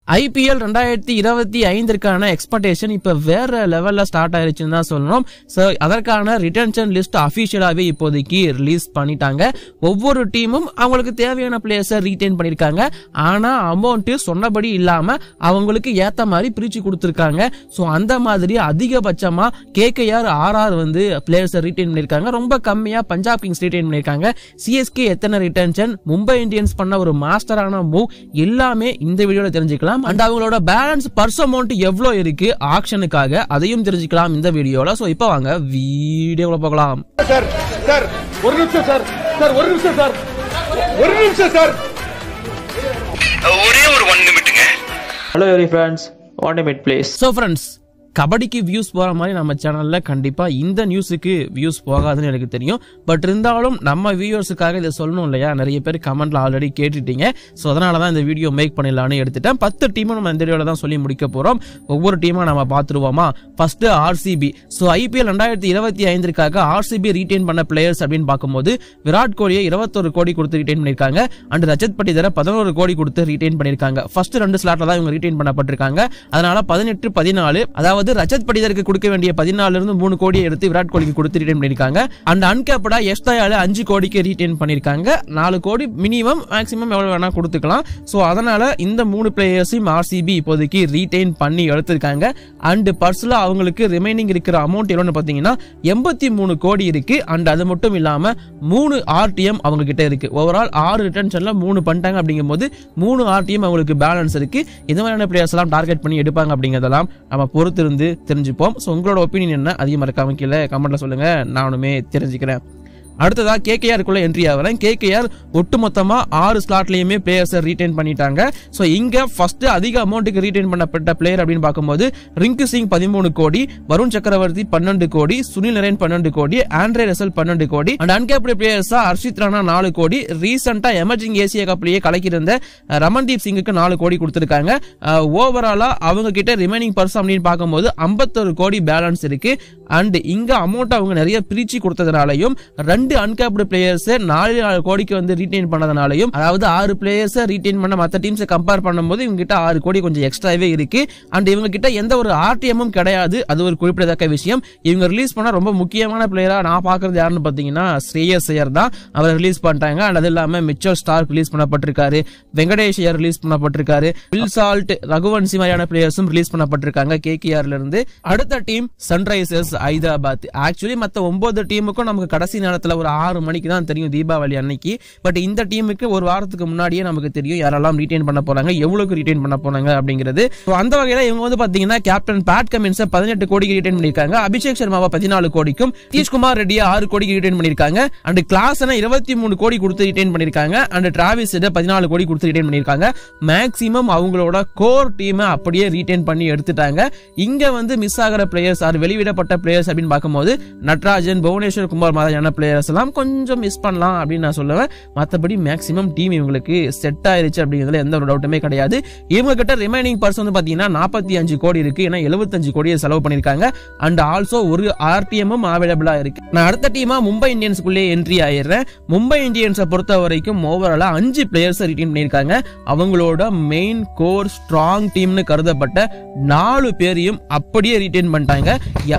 IPL ரெண்டாயிரத்தி இருபத்தி ஐந்திற்கான expectation இப்ப வேற லெவல்ல ஸ்டார்ட் ஆயிருச்சுன்னு தான் சொல்லணும் ஸோ அதற்கான ரிட்டன்ஷன் லிஸ்ட் அபிஷியலாவே இப்போதைக்கு ரிலீஸ் பண்ணிட்டாங்க ஒவ்வொரு டீமும் அவங்களுக்கு தேவையான பிளேயர்ஸை ரீட்டைன் பண்ணியிருக்காங்க ஆனா அமௌண்ட் சொன்னபடி இல்லாம அவங்களுக்கு ஏத்த மாதிரி பிரிச்சு கொடுத்துருக்காங்க ஸோ அந்த மாதிரி அதிகபட்சமா கேகேஆர் ஆர்ஆர் வந்து பிளேயர்ஸை ரீட்டைன் பண்ணியிருக்காங்க ரொம்ப கம்மியா பஞ்சாப் கிங்ஸ் ரீட்டைன் பண்ணியிருக்காங்க சிஎஸ்கே எத்தனை ரிட்டன்ஷன் மும்பை இந்தியன்ஸ் பண்ண ஒரு மாஸ்டரான மூவ் எல்லாமே இந்த வீடியோல தெரிஞ்சுக்கலாம் அண்ட் அவங்களோட பேலன்ஸ் பர்ஸ் அமௌண்ட் எவ்வளவு இருக்கு ஆக்ஷனுக்காக அதையும் தெரிஞ்சுக்கலாம் இந்த வீடியோல சோ இப்போ வாங்க வீடியோல போகலாம் சார் சார் ஒரு நிமிஷம் சார் சார் ஒரு நிமிஷம் சார் ஒரு நிமிஷம் சார் ஒரே ஒரு ஒன் நிமிட்டுங்க hello every friends one minute please so friends கபடிக்கு வியூஸ் போற மாதிரி நம்ம சேனல்ல கண்டிப்பா இந்த நியூஸுக்கு வியூஸ் போகாதுன்னு எனக்கு தெரியும் பட் இருந்தாலும் நம்ம வியூவர்ஸுக்காக இதை சொல்லணும் இல்லையா நிறைய பேர் கமெண்ட்ல ஆல்ரெடி கேட்டுட்டீங்க ஸோ அதனால தான் இந்த வீடியோ மேக் பண்ணிடலான்னு எடுத்துட்டேன் பத்து டீமும் நம்ம இந்த வீடியோல தான் சொல்லி முடிக்க போறோம் ஒவ்வொரு டீமா நம்ம பார்த்துருவோமா ஃபர்ஸ்ட் ஆர்சிபி ஸோ ஐபிஎல் ரெண்டாயிரத்தி இருபத்தி ஐந்திற்காக ஆர்சிபி ரீட்டைன் பண்ண பிளேயர்ஸ் அப்படின்னு பார்க்கும்போது விராட் கோலியை இருபத்தொரு கோடி கொடுத்து ரீட்டைன் பண்ணியிருக்காங்க அண்ட் ரஜத் பட்டிதரை பதினோரு கோடி கொடுத்து ரீட்டைன் பண்ணியிருக்காங்க ஃபர்ஸ்ட் ரெண்டு ஸ்லாட்ல தான் இவங்க ரீட்டைன் பண்ணப்பட்டிருக்காங்க அதனால பதினெட்டு பதினாலு அதாவது ரஜத் படிதருக்கு கொடுக்க வேண்டிய பதினாலுல இருந்து மூணு கோடியை எடுத்து விராட் கோலிக்கு கொடுத்து ரீட்டைன் பண்ணிருக்காங்க அண்ட் அன்கேப்டா எஸ்தாயால அஞ்சு கோடிக்கு ரீட்டைன் பண்ணிருக்காங்க நாலு கோடி மினிமம் மேக்ஸிமம் எவ்வளவு வேணா கொடுத்துக்கலாம் சோ அதனால இந்த மூணு பிளேயர்ஸையும் ஆர்சிபி இப்போதைக்கு ரீட்டைன் பண்ணி எடுத்திருக்காங்க அண்ட் பர்ஸ்ல அவங்களுக்கு ரிமைனிங் இருக்கிற அமௌண்ட் எவ்வளவுன்னு பாத்தீங்கன்னா எண்பத்தி மூணு கோடி இருக்கு அண்ட் அது மட்டும் இல்லாம மூணு ஆர்டிஎம் அவங்க கிட்ட இருக்கு ஓவரால் ஆறு ரிட்டர்ன்ஷன்ல மூணு பண்ணிட்டாங்க அப்படிங்கும்போது மூணு ஆர்டிஎம் அவங்களுக்கு பேலன்ஸ் இருக்கு இந்த மாதிரியான பிளேயர்ஸ் எல்லாம் டார்கெட் பண்ணி எடுப்பாங்க அப்படிங்கறதெல்லாம் நம்ம பொறுத்திருந்து தெரிஞ்சுப்போம் ஸோ உங்களோட ஒப்பீனியன் என்ன அதிகம் மறக்காம கீழே கமெண்ட்ல சொல்லுங்க நானுமே தெரிஞ்சுக்கிறேன் அடுத்ததா கேகேஆருக்குள்ள என்ட்ரி ஆகிறேன் கேகேஆர் ஒட்டுமொத்தமா ஆறு ஸ்லாட்லயுமே பிளேயர்ஸை ரீட்டைன் பண்ணிட்டாங்க ஸோ இங்க ஃபர்ஸ்ட் அதிக அமௌண்ட்டுக்கு ரீட்டைன் பண்ணப்பட்ட பிளேயர் அப்படின்னு பார்க்கும்போது ரிங்கு சிங் பதிமூணு கோடி வருண் சக்கரவர்த்தி பன்னெண்டு கோடி சுனில் நரேன் பன்னெண்டு கோடி ஆண்ட்ரே ரசல் பன்னெண்டு கோடி அண்ட் அன்கேப்டு பிளேயர்ஸா ஹர்ஷித் ராணா நாலு கோடி ரீசெண்டா எமர்ஜிங் ஏசியா கப்லயே கலக்கியிருந்த அஹ், ரமன்தீப் சிங்குக்கு நாலு கோடி கொடுத்திருக்காங்க ஓவராலா அவங்க கிட்ட ரிமைனிங் பர்ஸ் அப்படின்னு பார்க்கும்போது ஐம்பத்தொரு கோடி பேலன்ஸ் இருக்கு அண்ட் இங்க அமௌண்ட் அவங்க நிறைய பிரிச்சு கொடுத்ததுனாலையும் ரெண்டு அன்கேப்டு பிளேயர்ஸ் நாலு நாலு கோடிக்கு வந்து ரீட்டைன் பண்ணதுனாலையும் அதாவது ஆறு பிளேயர்ஸ் ரீட்டைன் பண்ண மற்ற டீம்ஸை கம்பேர் பண்ணும்போது இவங்க கிட்ட ஆறு கோடி கொஞ்சம் எக்ஸ்ட்ராவே இருக்கு அண்ட் இவங்க கிட்ட எந்த ஒரு ஆர்டிஎம்மும் கிடையாது அது ஒரு குறிப்பிடத்தக்க விஷயம் இவங்க ரிலீஸ் பண்ண ரொம்ப முக்கியமான பிளேயரா நான் பாக்குறது யாருன்னு பாத்தீங்கன்னா ஸ்ரேயஸ் ஐயர் தான் அவர் ரிலீஸ் பண்ணிட்டாங்க அண்ட் அது இல்லாம மிச்சர் ஸ்டார்க் ரிலீஸ் பண்ணப்பட்டிருக்காரு வெங்கடேஷ் ஐயர் ரிலீஸ் பண்ணப்பட்டிருக்காரு வில் சால்ட் ரகுவன்சி மாதிரியான பிளேயர்ஸும் ரிலீஸ் பண்ணப்பட்டிருக்காங்க கேகேஆர்ல இருந்து அடுத்த டீம் சன்ரைசர்ஸ் ஹைதராபாத் ஆக்சுவலி மத்த ஒன்பது டீமுக்கும் நமக்கு கடைசி நேரத்துல ஒரு ஆறு மணிக்கு தான் தெரியும் தீபாவளி அன்னைக்கு பட் இந்த டீமுக்கு ஒரு வாரத்துக்கு முன்னாடியே நமக்கு தெரியும் யாரெல்லாம் ரீட்டைன் பண்ண போறாங்க எவ்வளவுக்கு ரீட்டைன் பண்ண போறாங்க அப்படிங்கிறது So, அந்த வகையில இவங்க வந்து பாத்தீங்கன்னா கேப்டன் பேட் கமின்ஸ் பதினெட்டு கோடிக்கு ரீட்டைன் பண்ணிருக்காங்க அபிஷேக் சர்மாவை பதினாலு கோடிக்கும் தீஷ்குமார் ரெட்டியை ஆறு கோடிக்கு ரீட்டைன் பண்ணிருக்காங்க அண்ட் கிளாஸனை இருபத்தி மூணு கோடி கொடுத்து ரீட்டைன் பண்ணிருக்காங்க அண்ட் டிராவிஸ் பதினாலு கோடி கொடுத்து ரீட்டைன் பண்ணிருக்காங்க மேக்ஸிமம் அவங்களோட கோர் டீமை அப்படியே ரீட்டைன் பண்ணி எடுத்துட்டாங்க இங்க வந்து மிஸ் ஆகிற பிளேயர்ஸ் ஆர் வெளியிடப்பட்ட பிளேயர்ஸ் அப்படின்னு பார்க்கும்போது நட்ராஜன் புவனேஸ்வர் குமார் மாதிரியான பிளேயர்ஸ் எல்லாம் கொஞ்சம் மிஸ் பண்ணலாம் அப்படின்னு நான் சொல்லுவேன் மற்றபடி மேக்ஸிமம் டீம் இவங்களுக்கு செட் ஆயிருச்சு அப்படிங்கிறதுல எந்த ஒரு டவுட்டுமே கிடையாது இவங்க கிட்ட ரிமைனிங் பர்ஸ் வந்து பாத்தீங்கன்னா நாற்பத்தி அஞ்சு கோடி இருக்கு ஏன்னா எழுபத்தஞ்சு கோடியை செலவு பண்ணிருக்காங்க அண்ட் ஆல்சோ ஒரு ஆர்டிஎம்மும் அவைலபிளா இருக்கு நான் அடுத்த டீமா மும்பை இந்தியன்ஸ்குள்ளே என்ட்ரி ஆயிடுறேன் மும்பை இந்தியன்ஸை பொறுத்த வரைக்கும் ஓவராலா அஞ்சு பிளேயர்ஸ் ரிட்டீன் பண்ணியிருக்காங்க அவங்களோட மெயின் கோர் ஸ்ட்ராங் டீம்னு கருதப்பட்ட நாலு பேரையும் அப்படியே ரிட்டைன் பண்ணிட்டாங்க யா-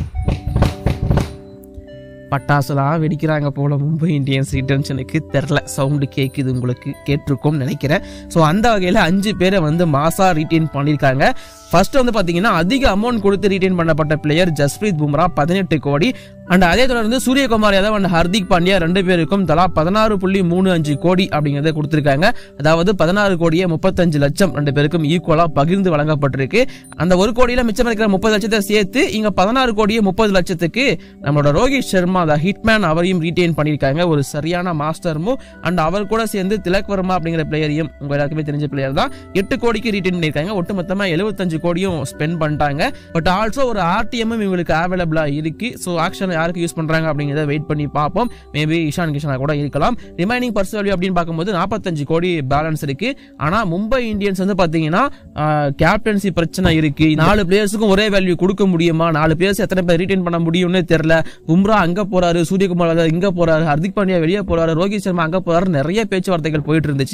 பட்டாசுலாம் வெடிக்கிறாங்க போல மும்பை இந்தியன்ஸ் ரிட்டன்ஷனுக்கு தெரில சவுண்டு கேட்குது உங்களுக்கு கேட்டிருக்கும் நினைக்கிறேன் ஸோ அந்த வகையில் அஞ்சு பேரை வந்து மாசா ரீட்டைன் பண்ணியிருக்காங்க ஃபர்ஸ்ட் வந்து பார்த்தீங்கன்னா அதிக அமௌண்ட் கொடுத்து ரீட்டைன் பண்ணப்பட்ட பிளேயர் ஜஸ்பிரீத் பும்ரா பதினெட்டு கோடி அண்ட் அதே தொடர்ந்து சூரியகுமார் யாதவ் அண்ட் ஹர்திக் பாண்டியா ரெண்டு பேருக்கும் தலா பதினாறு புள்ளி மூணு அஞ்சு கோடி அப்படிங்கறத கொடுத்திருக்காங்க அதாவது பதினாறு கோடியே முப்பத்தஞ்சு லட்சம் ரெண்டு பேருக்கும் ஈக்குவலா பகிர்ந்து வழங்கப்பட்டிருக்கு அந்த ஒரு கோடியில மிச்சம் இருக்கிற முப்பது லட்சத்தை சேர்த்து இங்க பதினாறு கோடியே முப்பது லட்சத்துக்கு நம்மளோட ரோஹித் சர்மா த ஹிட்மேன் அவரையும் ரீட்டைன் பண்ணியிருக்காங்க ஒரு சரியான மாஸ்டர்மும் அண்ட் அவர் கூட சேர்ந்து திலக் வர்மா அப்படிங்கிற பிளேயரையும் உங்க எல்லாருக்குமே தெரிஞ்ச பிளேயர் தான் எட்டு கோடிக்கு ரீட்டைன் பண்ணியிருக்காங்க ஒட்டுமொத்தமா எழுபத்தஞ்சு கோடியும் ஸ்பெண்ட் பண்ணிட்டாங்க பட் ஆல்சோ ஒரு ஆர்டிஎம்மும் இவங்களுக்கு அவைலபிளா இருக்கு ஸோ ஆக்ஷன் யாருக்கு யூஸ் பண்றாங்க அப்படிங்கிறத வெயிட் பண்ணி பார்ப்போம் மேபி இஷான் கிஷனா கூட இருக்கலாம் ரிமைனிங் பர்ஸ் வேல்யூ அப்படின்னு பார்க்கும்போது நாற்பத்தஞ்சு கோடி பேலன்ஸ் இருக்கு ஆனா மும்பை இந்தியன்ஸ் வந்து பாத்தீங்கன்னா கேப்டன்சி பிரச்சனை இருக்கு நாலு பிளேயர்ஸுக்கும் ஒரே வேல்யூ கொடுக்க முடியுமா நாலு பிளேயர்ஸ் எத்தனை பேர் ரீட்டைன் பண்ண முடியும்னு தெரியல பும்ரா அங்க போறாரு சூரியகுமார் யாதவ் இங்க போறாரு ஹர்திக் பாண்டியா வெளியே போறாரு ரோஹித் சர்மா அங்க போறாரு நிறைய பேச்சுவார்த்தைகள் போயிட்டு இருந்துச்சு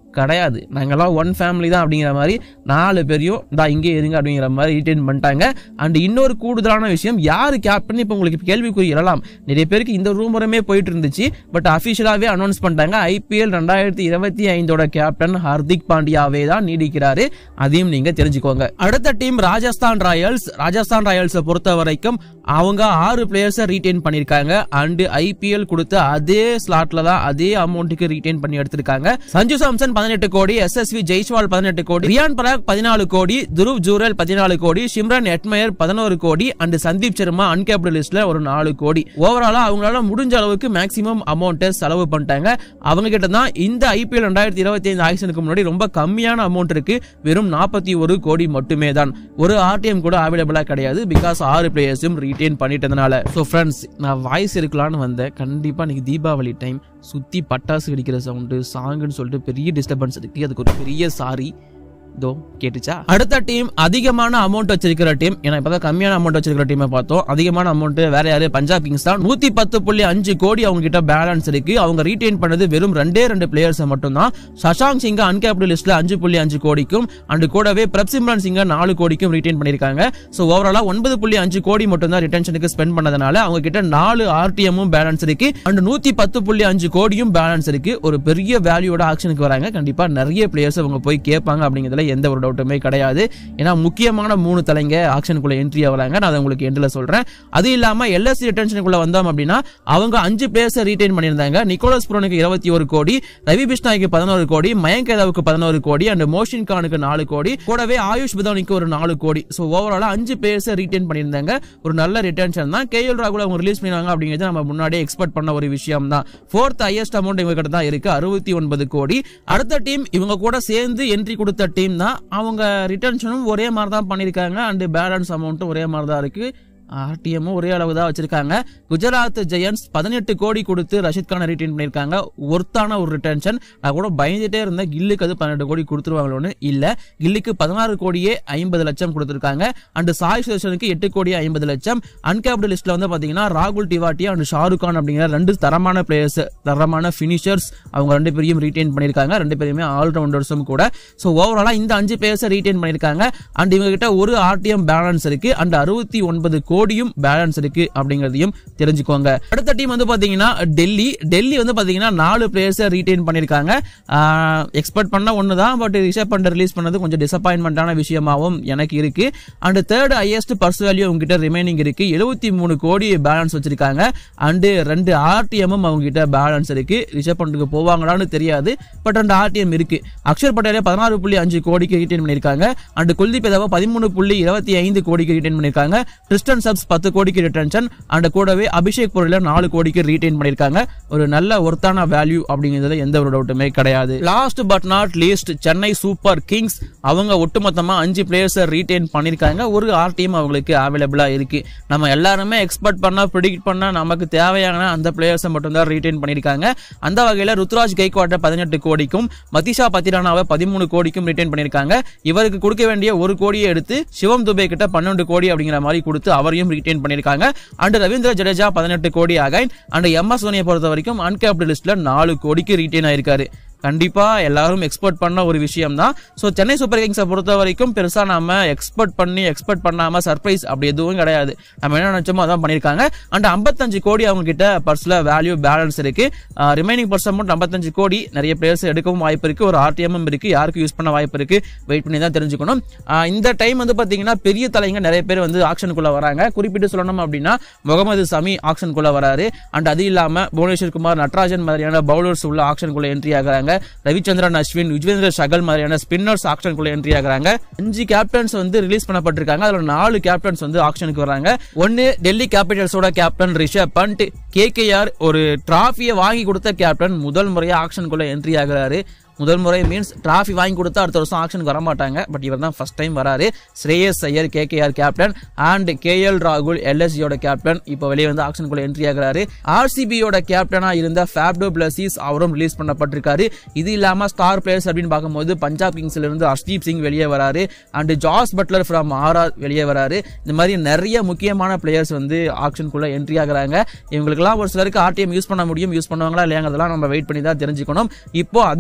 கிடையாது நாங்கெல்லாம் ஒன் ஃபேமிலி தான் அப்படிங்கிற மாதிரி நாலு பேரையும் தான் இங்கே இருங்க அப்படிங்கிற மாதிரி ரீட்டைன் பண்ணிட்டாங்க அண்ட் இன்னொரு கூடுதலான விஷயம் யார் கேப்டன் இப்போ உங்களுக்கு கேள்விக்குறி எழலாம் நிறைய பேருக்கு இந்த ரூமரமே போயிட்டு இருந்துச்சு பட் அஃபிஷியலாகவே அனௌன்ஸ் பண்ணிட்டாங்க ஐபிஎல் ரெண்டாயிரத்தி இருபத்தி ஐந்தோட கேப்டன் ஹர்திக் பாண்டியாவே தான் நீடிக்கிறாரு அதையும் நீங்க தெரிஞ்சுக்கோங்க அடுத்த டீம் ராஜஸ்தான் ராயல்ஸ் ராஜஸ்தான் ராயல்ஸை பொறுத்த வரைக்கும் அவங்க ஆறு பிளேயர்ஸை ரீட்டைன் பண்ணியிருக்காங்க அண்ட் ஐபிஎல் கொடுத்த அதே ஸ்லாட்ல தான் அதே அமௌண்ட்டுக்கு ரீட்டைன் பண்ணி எடுத்திருக்காங்க சஞ்சு சாம்சன் பதினெட்டு கோடி எஸ்எஸ்வி ஜெய்ஸ்வால் பதினெட்டு கோடி ரியான் பராக் பதினாலு கோடி துருவ் ஜூரல் பதினாலு கோடி ஷிம்ரன் எட்மயர் பதினோரு கோடி அண்ட் சந்தீப் சர்மா அன்கேப்டு லிஸ்ட்ல ஒரு நாலு கோடி ஓவராலா அவங்களால முடிஞ்ச அளவுக்கு மேக்ஸிமம் அமௌண்ட்டை செலவு பண்ணிட்டாங்க அவங்க கிட்ட தான் இந்த ஐபிஎல் ரெண்டாயிரத்தி இருபத்தி ஐந்து ஆக்ஷனுக்கு முன்னாடி ரொம்ப கம்மியான அமௌண்ட் இருக்கு வெறும் நாற்பத்தி ஒரு கோடி மட்டுமே தான் ஒரு ஆர்டிஎம் கூட அவைலபிளா கிடையாது பிகாஸ் ஆறு பிளேயர்ஸும் ரீட்டைன் பண்ணிட்டதுனால ஸோ ஃப்ரெண்ட்ஸ் நான் வாய்ஸ் இருக்கலாம்னு வந்தேன் கண்டிப்பா இன்னைக்கு தீபாவளி டைம் சுத்தி பட்டாசு வெடிக்கிற சவுண்டு சாங்குன்னு சொல்லிட்டு பெரிய டிஸ்டர்பன்ஸ் இருக்கு அதுக்கு ஒரு பெரிய சாரி இதோ கேட்டுச்சா அடுத்த டீம் அதிகமான அமௌண்ட் வச்சிருக்கிற டீம் ஏன்னா இப்பதான் கம்மியான அமௌண்ட் வச்சிருக்கிற டீமை பார்த்தோம் அதிகமான அமௌண்ட் வேற யாரு பஞ்சாப் கிங்ஸ் தான் நூத்தி பத்து புள்ளி அஞ்சு கோடி அவங்க கிட்ட பேலன்ஸ் இருக்கு அவங்க ரீட்டைன் பண்ணது வெறும் ரெண்டே ரெண்டு பிளேயர்ஸ் மட்டும் தான் சஷாங்க் சிங்க அன்கேப்டு லிஸ்ட்ல அஞ்சு புள்ளி அஞ்சு கோடிக்கும் அண்ட் கூடவே பிரப்சிம்ரன் சிங்க நாலு கோடிக்கும் ரீட்டைன் பண்ணிருக்காங்க ஸோ ஓவராலா ஒன்பது புள்ளி அஞ்சு கோடி மட்டும் தான் ரிட்டன்ஷனுக்கு ஸ்பெண்ட் பண்ணதுனால அவங்க கிட்ட நாலு ஆர்டிஎம்மும் பேலன்ஸ் இருக்கு அண்ட் நூத்தி பத்து புள்ளி அஞ்சு கோடியும் பேலன்ஸ் இருக்கு ஒரு பெரிய வேல்யூட ஆக்ஷனுக்கு வராங்க கண்டிப்பா நிறைய பிளேயர்ஸ் அவங்க போய் கேட்பாங்க அப்படிங்கிறதுல எந்த ஒரு டவுட்டுமே கிடையாது ஏன்னா முக்கியமான மூணு தலைங்க ஆக்ஷனுக்குள்ள என்ட்ரி ஆகுறாங்க நான் அதை உங்களுக்கு எண்டில் சொல்றேன் அது இல்லாம எல்எஸ்சி ரிட்டன்ஷனுக்குள்ள வந்தோம் அப்படின்னா அவங்க அஞ்சு பிளேயர்ஸை ரீட்டைன் பண்ணியிருந்தாங்க நிக்கோலஸ் புரோனுக்கு இருபத்தி ஒரு கோடி ரவி பிஷ்னாய்க்கு பதினோரு கோடி மயங்க் யாதவுக்கு பதினோரு கோடி அண்ட் மோஷின் கானுக்கு நாலு கோடி கூடவே ஆயுஷ் பிதோனிக்கு ஒரு நாலு கோடி ஸோ ஓவராலா அஞ்சு பிளேயர்ஸை ரீட்டைன் பண்ணியிருந்தாங்க ஒரு நல்ல ரிட்டன்ஷன் தான் கேஎல் ராகுல் அவங்க ரிலீஸ் பண்ணினாங்க அப்படிங்கிறது நம்ம முன்னாடியே எக்ஸ்பெக்ட் பண்ண ஒரு விஷயம் தான் ஃபோர்த் ஹையஸ்ட் அமௌண்ட் இவங்க கிட்ட தான் இருக்கு அறுபத்தி ஒன்பது கோடி அடுத்த டீம் இவங்க கூட சேர்ந்து என்ட்ரி கொடுத்த டீம் தான் அவங்க ரிட்டன்ஷனும் ஒரே மாதிரி தான் பண்ணியிருக்காங்க அண்ட் பேலன்ஸ் அமௌண்ட்டும் ஒரே மாதிரி தான் இருக்கு ஆர்டிஎம்மும் ஒரே அளவு தான் வச்சிருக்காங்க குஜராத் ஜெயன்ஸ் பதினெட்டு கோடி கொடுத்து ரஷித் கானை ரீட்டைன் பண்ணியிருக்காங்க ஒர்த்தான ஒரு ரிட்டன்ஷன் நான் கூட பயந்துட்டே இருந்தேன் கில்லுக்கு அது பன்னெண்டு கோடி கொடுத்துருவாங்களோன்னு இல்ல கில்லுக்கு பதினாறு கோடியே ஐம்பது லட்சம் கொடுத்துருக்காங்க அண்ட் சாய் சுதர்ஷனுக்கு எட்டு கோடியே ஐம்பது லட்சம் அன்கேப்டு லிஸ்ட்ல வந்து பாத்தீங்கன்னா ராகுல் டிவாட்டி அண்ட் ஷாருக் கான் அப்படிங்கிற ரெண்டு தரமான பிளேயர்ஸ் தரமான ஃபினிஷர்ஸ் அவங்க ரெண்டு பேரையும் ரீட்டைன் பண்ணியிருக்காங்க ரெண்டு பேருமே ஆல்ரவுண்டர்ஸும் கூட ஸோ ஓவராலா இந்த அஞ்சு பிளேயர்ஸை ரீட்டைன் பண்ணியிருக்காங்க அண்ட் இவங்க கிட்ட ஒரு ஆர்டிஎம் பேலன்ஸ் இருக்கு அண்ட் அறுபத்தி ஒன்பது கோடியும் பேலன்ஸ் இருக்கு அப்படிங்கிறதையும் தெரிஞ்சுக்கோங்க அடுத்த டீம் வந்து பாத்தீங்கன்னா டெல்லி டெல்லி வந்து பாத்தீங்கன்னா நாலு பிளேயர்ஸை ரீட்டைன் பண்ணியிருக்காங்க எக்ஸ்பெக்ட் பண்ண ஒன்று தான் பட் ரிஷப் பண்ட் ரிலீஸ் பண்ணது கொஞ்சம் டிசப்பாயின்மெண்டான விஷயமாவும் எனக்கு இருக்கு and third highest purse value அவங்க கிட்ட ரிமைனிங் இருக்கு எழுபத்தி மூணு கோடி பேலன்ஸ் வச்சிருக்காங்க அண்ட் ரெண்டு ஆர்டிஎம்மும் அவங்க கிட்ட பேலன்ஸ் இருக்கு ரிஷப் பண்ட்டுக்கு போவாங்களான்னு தெரியாது பட் ரெண்டு ஆர்டிஎம் இருக்கு அக்ஷர் பட்டேலே பதினாறு புள்ளி அஞ்சு கோடிக்கு ரீட்டைன் பண்ணியிருக்காங்க அண்ட் குல்தீப் யாதவ் பதிமூணு புள்ளி இருபத்தி ஐந்து கோடிக்கு ரீட்டைன் பண்ணியிருக்காங்க கிறிஸ்டன் சப்ஸ் பத்து கோடிக்கு ரிட்டன்ஷன் அண்ட் கூடவே அபிஷேக் பொருள நாலு கோடிக்கு ரீட்டைன் பண்ணியிருக்காங்க ஒரு நல்ல ஒர்த்தான வேல்யூ அப்படிங்கிறதுல எந்த ஒரு டவுட்டுமே கிடையாது last but not least Chennai Super Kings அவங்க ஒட்டுமொத்தமா அஞ்சு பிளேயர்ஸை ரீட்டைன் பண்ணியிருக்காங்க ஒரு ஆர்டிஎம் அவங்களுக்கு அவைலபிளா இருக்கு நம்ம எல்லாருமே எக்ஸ்பெக்ட் பண்ணா ப்ரிடிக்ட் பண்ணா நமக்கு தேவையான அந்த பிளேயர்ஸை மட்டும் தான் ரீட்டைன் பண்ணியிருக்காங்க அந்த வகையில ருத்ராஜ் கைக்வாட்டை பதினெட்டு கோடிக்கும் மதிஷா பத்திரானாவை பதிமூணு கோடிக்கும் ரிட்டைன் பண்ணியிருக்காங்க இவருக்கு கொடுக்க வேண்டிய ஒரு கோடியை எடுத்து சிவம் துபே கிட்ட பன்னெண்டு கோடி அப்படிங்கிற மாதிரி கொடுத்து அவரையும் ரிட்டைன் பண்ணியிருக்காங்க அண்ட் ரவீந்திர ஜடேஜா பதினெட்டு கோடி அகைன் அண்ட் எம் எஸ் தோனியை பொறுத்த வரைக்கும் அன்கேப்டு லிஸ்ட்ல நாலு கோடிக்கு ரீட்டைன் ஆயிருக்காரு கண்டிப்பா எல்லாரும் எக்ஸ்பெக்ட் பண்ண ஒரு விஷயம் தான் ஸோ சென்னை சூப்பர் கிங்ஸை பொறுத்த வரைக்கும் பெருசா நாம எக்ஸ்பெக்ட் பண்ணி எக்ஸ்பெக்ட் பண்ணாம சர்ப்ரைஸ் அப்படி எதுவும் கிடையாது நம்ம என்ன நினைச்சோமோ அதான் பண்ணியிருக்காங்க அண்ட் ஐம்பத்தஞ்சு கோடி அவங்க கிட்ட பர்ஸ்ல வேல்யூ பேலன்ஸ் இருக்கு ரிமைனிங் பர்ஸ் அமௌண்ட் ஐம்பத்தஞ்சு கோடி நிறைய பிளேயர்ஸ் எடுக்கவும் வாய்ப்பு இருக்கு ஒரு ஆர்டிஎம் இருக்கு யாருக்கு யூஸ் பண்ண வாய்ப்பு இருக்கு வெயிட் பண்ணி தான் தெரிஞ்சுக்கணும் ஆஹ் இந்த டைம் வந்து பாத்தீங்கன்னா பெரிய தலைங்க நிறைய பேர் வந்து ஆக்ஷனுக்குள்ள வராங்க குறிப்பிட்டு சொல்லணும் அப்படின்னா முகமது சமி ஆக்ஷனுக்குள்ள வராரு அண்ட் அது இல்லாம புவனேஸ்வர் குமார் நட்ராஜன் மாதிரியான பவுலர்ஸ் உள்ள ஆக்ஷனுக்குள்ள என்ட்ரி ஆகுறாங்க ரவிச்சந்திரன் அஸ்வின் யுஜ்வேந்திர சகல் மாதிரியான ஸ்பின்னர்ஸ் ஆக்ஷனுக்குள்ள என்ட்ரி ஆகுறாங்க அஞ்சு கேப்டன்ஸ் வந்து ரிலீஸ் பண்ணப்பட்டிருக்காங்க அதுல நாலு கேப்டன்ஸ் வந்து ஆக்ஷனுக்கு வராங்க ஒன்னு டெல்லி கேபிட்டல்ஸோட கேப்டன் ரிஷப் பண்ட் கேகேஆர் ஒரு டிராஃபியை வாங்கி கொடுத்த கேப்டன் முதல் முறையா ஆக்ஷனுக்குள்ள என்ட்ரி ஆகுறாரு முதல் முறை மீன்ஸ் டிராஃபி வாங்கி கொடுத்தா அடுத்த வருஷம் ஆக்ஷனுக்கு வர மாட்டாங்க பட் இவர் தான் ஃபர்ஸ்ட் டைம் வராரு Shreyas Iyer KKR captain and KL ராகுல் எல்எஸ்ஜியோட கேப்டன் இப்போ வெளியே வந்து ஆக்ஷனுக்குள்ள என்ட்ரி ஆகுறாரு ஆர்சிபியோட கேப்டனா இருந்த ஃபேப்டோ பிளஸிஸ் அவரும் ரிலீஸ் பண்ணப்பட்டிருக்காரு இது இல்லாம ஸ்டார் பிளேயர்ஸ் அப்படின்னு பார்க்கும்போது பஞ்சாப் கிங்ஸ்ல இருந்து ஹர்ஷ்தீப் சிங் வெளியே வராரு and Jos Buttler from RR வெளியே வராரு இந்த மாதிரி நிறைய முக்கியமான பிளேயர்ஸ் வந்து ஆக்ஷனுக்குள்ள என்ட்ரி ஆகுறாங்க இவங்களுக்குலாம் ஒரு சிலருக்கு ஆர்டிஎம் யூஸ் பண்ண முடியும் யூஸ் பண்ணுவாங்களா இல்லையாங்கிறதெல்லாம் நம்ம வெயிட் பண்ணி தான் தெரிஞ்சுக்கணும் இப்போ அதிகமான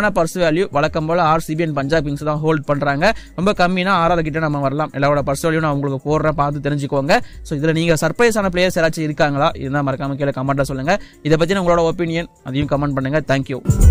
அதிகமான பர்ஸ் வேல்யூ வழக்கம் போல ஆர்சிபி அண்ட் பஞ்சாப் கிங்ஸ் தான் ஹோல்ட் பண்றாங்க ரொம்ப கம்மினா ஆறாவது கிட்ட நம்ம வரலாம் எல்லாரோட பர்ஸ் வேல்யூ நான் உங்களுக்கு போடுறேன் பார்த்து தெரிஞ்சுக்கோங்க ஸோ இதுல நீங்க சர்ப்ரைஸான பிளேயர்ஸ் யாராச்சும் இருக்காங்களா இருந்தால் மறக்காம கீழே கமெண்ட்ல சொல்லுங்க இதை பத்தி உங்களோட ஒப்பீனியன் அதையும் கமெண்ட் பண்ணுங்க தேங்க்யூ